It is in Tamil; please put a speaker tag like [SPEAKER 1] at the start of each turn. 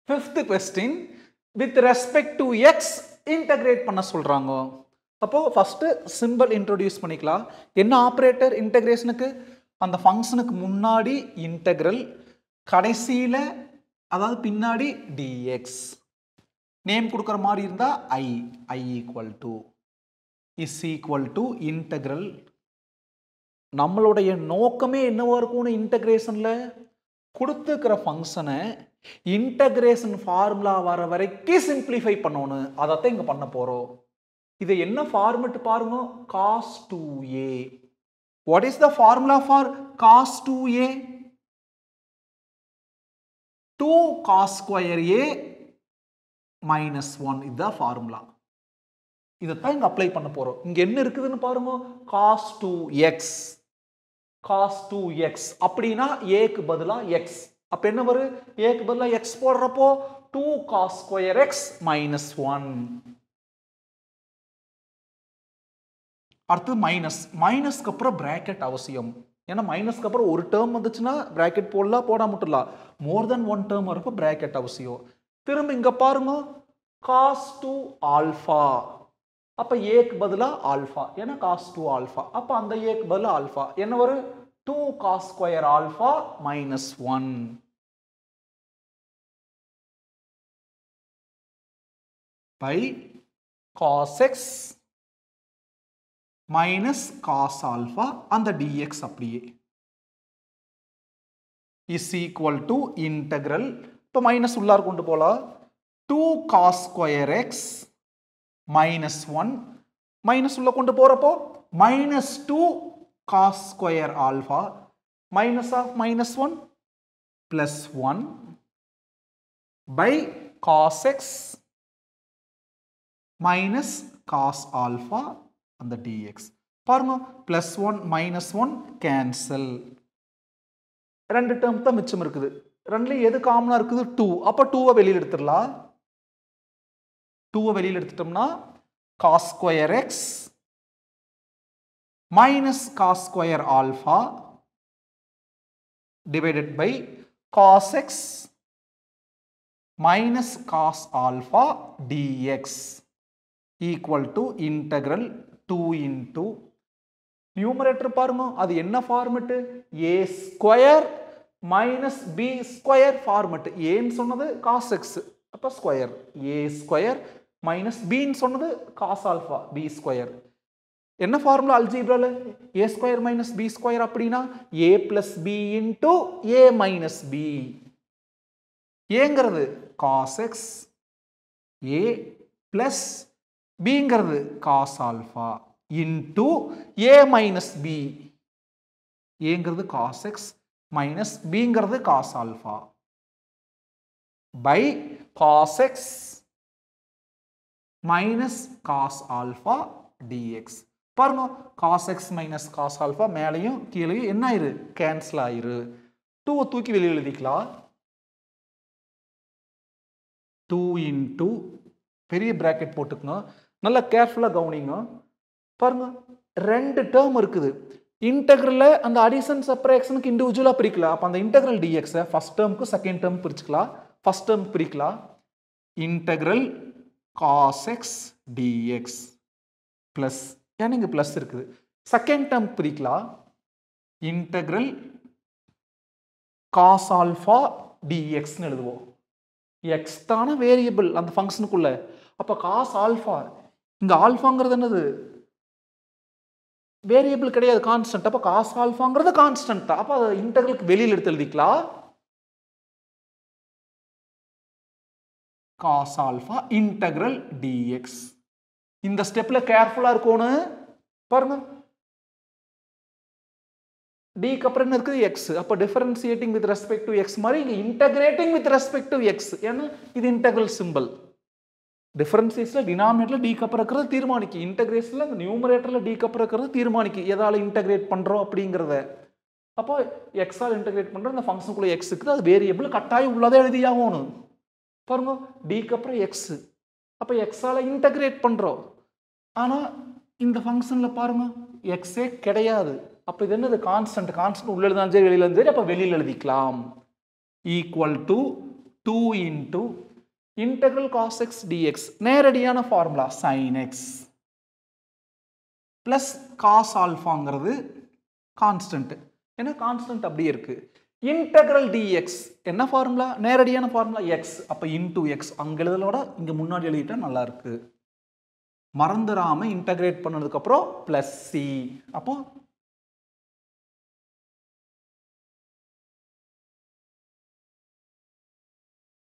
[SPEAKER 1] fifth question with respect to X integrate பண்ண சொல்றாங்க அப்போ ஃபர்ஸ்ட் சிம்பிள் இன்ட்ரோடியூஸ் பண்ணிக்கலாம் என்ன ஆப்ரேட்டர் இன்டகிரேஷனுக்கு அந்த ஃபங்க்ஷனுக்கு முன்னாடி இன்டகிரல் கடைசியில அதாவது பின்னாடி டிஎக்ஸ் நேம் கொடுக்குற மாதிரி இருந்தா I I equal to is equal to integral நம்மளுடைய நோக்கமே என்னவா இருக்கும்னு இன்டகிரேஷன்ல கொடுத்துருக்கிற ஃபங்க்ஷனை இன்டகிரேஷன் ஃபார்முலா வர வரைக்கும் சிம்பிளிஃபை பண்ணணும் அதைத்தான் இங்க பண்ண போறோம் இது என்ன ஃபார்மெட் பாருங்க cos two A what is the formula for cos two A two cos square A minus one இதுதான் ஃபார்முலா இதைத்தான் இங்க அப்ளை பண்ண போறோம் இங்க என்ன இருக்குதுன்னு பாருங்க cos two X cos two X அப்படின்னா ஏக்கு பதிலா எக்ஸ் அப்ப என்ன வரும் ஏக்கு பதிலா எக்ஸ் போடுறப்போ two cos square X minus one அடுத்து மைனஸ் மைனஸ்க்கு அப்புறம் பிராக்கெட் அவசியம் ஏன்னா மைனஸ்க்கு அப்புறம் ஒரு டேர்ம் வந்துச்சுன்னா பிராக்கெட் போடலாம் போடாம விட்டுலாம் மோர் தென் ஒன் டேர்ம் வரப்போ பிராக்கெட் அவசியம் திரும்ப இங்க பாருங்க காஸ் டூ ஆல்ஃபா அப்ப ஏக்கு பதிலா ஆல்ஃபா ஏன்னா காஸ் டூ ஆல்ஃபா அப்ப அந்த ஏக்கு பதிலா ஆல்ஃபா என்ன வரும் two cos square alpha minus one by cos X minus cos alpha அந்த டிஎக்ஸ் அப்படியே இஸ் ஈக்குவல் டு இன்டகிரல் இப்போ மைனஸ் உள்ளார் கொண்டு போகலாம் two cos square X minus one minus உள்ள கொண்டு போறப்போ minus two cos square alpha minus of minus one plus one by cos X minus cos alpha அந்த டிஎக்ஸ் பாருங்க plus one minus one cancel ரெண்டு டேர்ம் தான் மிச்சம் இருக்குது ரெண்டுலையும் எது காமனா இருக்குது டூ அப்போ டூவை வெளியில் எடுத்துடலாம் டூவை வெளியில் எடுத்துட்டோம்னா cos square X minus cos square alpha divided by cos X minus cos alpha dx equal to integral two into numerator பாருங்க அது என்ன format A square minus B square format ஏன்னு சொன்னது காஸ் எக்ஸ் அப்போ ஸ்கொயர் ஏ ஸ்கொயர் மைனஸ் பின்னு சொன்னது காஸ் ஆல்ஃபா பி ஸ்கொயர் என்ன ஃபார்முலா அல்ஜீப்ரால A square minus B square அப்படின்னா A plus B into A minus B ஏங்கிறது காஸ் எக்ஸ் ஏ பிளஸ் பிங்கிறது cos alpha into A minus B ஏங்கிறது காஸ் எக்ஸ் மைனஸ் பிங்கிறது cos alpha by cos X minus cos alpha dx பாருங்க cos X minus cos alpha மேலேயும் கீழேயும் என்ன ஆயிரு கேன்சல் ஆயிரு டூவை தூக்கி வெளியே எழுதிக்கலாம் டூ இன்டூ பெரிய பிராக்கெட் போட்டுக்கங்க நல்லா கேர்ஃபுல்லாக கவனிங்க பாருங்க ரெண்டு டேர்ம் இருக்குது இன்டெக்ரல அந்த அடிஷன் சப்ரேக்ஷனுக்கு இண்டிவிஜுவலாக பிரிக்கலாம் அப்போ அந்த இன்டெக்ரல் டிஎக்ஸை ஃபஸ்ட் டேர்முக்கு செகண்ட் டேர்ம் பிரிச்சுக்கலாம் ஃபஸ்ட் டேர்ம் பிரிக்கலாம் integral cos X dx plus ஏன்னா இங்கே ப்ளஸ் இருக்குது செகண்ட் டேர்ம் பிரிக்கலாம் இன்டெக்ரல் காஸ் ஆல்ஃபா டிஎக்ஸ்னு எழுதுவோம் எக்ஸ் தானே வேரியபிள் அந்த ஃபங்க்ஷனுக்குள்ள அப்போ காஸ் ஆல்ஃபா இங்கே ஆல்ஃபாங்கிறது என்னது வேரியபிள் கிடையாது கான்ஸ்டன்ட் அப்போ காஸ் ஆல்ஃபாங்கிறது கான்ஸ்டன்ட் தான் அப்போ அதை இன்டர்வலுக்கு வெளியில் எடுத்து எழுதிக்கலாம் காஸ் ஆல்ஃபா இன்டகிரல் டிஎக்ஸ் இந்த ஸ்டெப்ல கேர்ஃபுல்லா இருக்கணும் பாருங்க டிக்கு அப்புறம் என்ன இருக்குது எக்ஸ் அப்போ differentiating with respect to X மாதிரி இங்கே integrating with respect to X ஏன்னா இது இன்டகிரல் சிம்பிள் டிஃபரன்சியேஷனில் டினாமினேட்டரில் டிக்கு அப்புறம் இருக்கிறது தீர்மானிக்கு இன்டகிரேஷனில் இந்த நியூமரேட்டரில் டிக்கு அப்புறம் இருக்கிறது தீர்மானிக்கு எதால் இன்டகிரேட் பண்ணுறோம் அப்படிங்கிறத அப்போ எக்ஸால் இன்டகிரேட் பண்ணுற இந்த ஃபங்க்ஷனுக்குள்ள எக்ஸ் இருக்குது அது வேரியபிள் கட்டாயம் உள்ளதே எழுதியாகணும் பாருங்க டிக்கு அப்புறம் எக்ஸ் அப்போ எக்ஸால் இன்டகிரேட் பண்ணுறோம் ஆனால் இந்த ஃபங்க்ஷனில் பாருங்க எக்ஸே கிடையாது அப்போ இது என்னது கான்ஸ்டன்ட் கான்ஸ்டன்ட் உள்ள எழுதாலும் சரி வெளியில் இருந்தாலும் சரி அப்போ வெளியில் எழுதிக்கலாம் equal to two into integral cos X dx நேரடியான formula sine X plus cos ஆல்ஃபாங்கிறது கான்ஸ்டன்ட் ஏன்னா கான்ஸ்டன்ட் அப்படியே இருக்கு இன்டெக்ரல் டிஎக்ஸ் என்ன ஃபார்முலா நேரடியான ஃபார்முலா எக்ஸ் அப்போ இன்டூ எக்ஸ் அங்கே எழுதலோட இங்கே முன்னாடி எழுதிட்டா நல்லா இருக்கு மறந்துடாம இன்டகிரேட் பண்ணதுக்கப்புறம் ப்ளஸ் சி அப்போ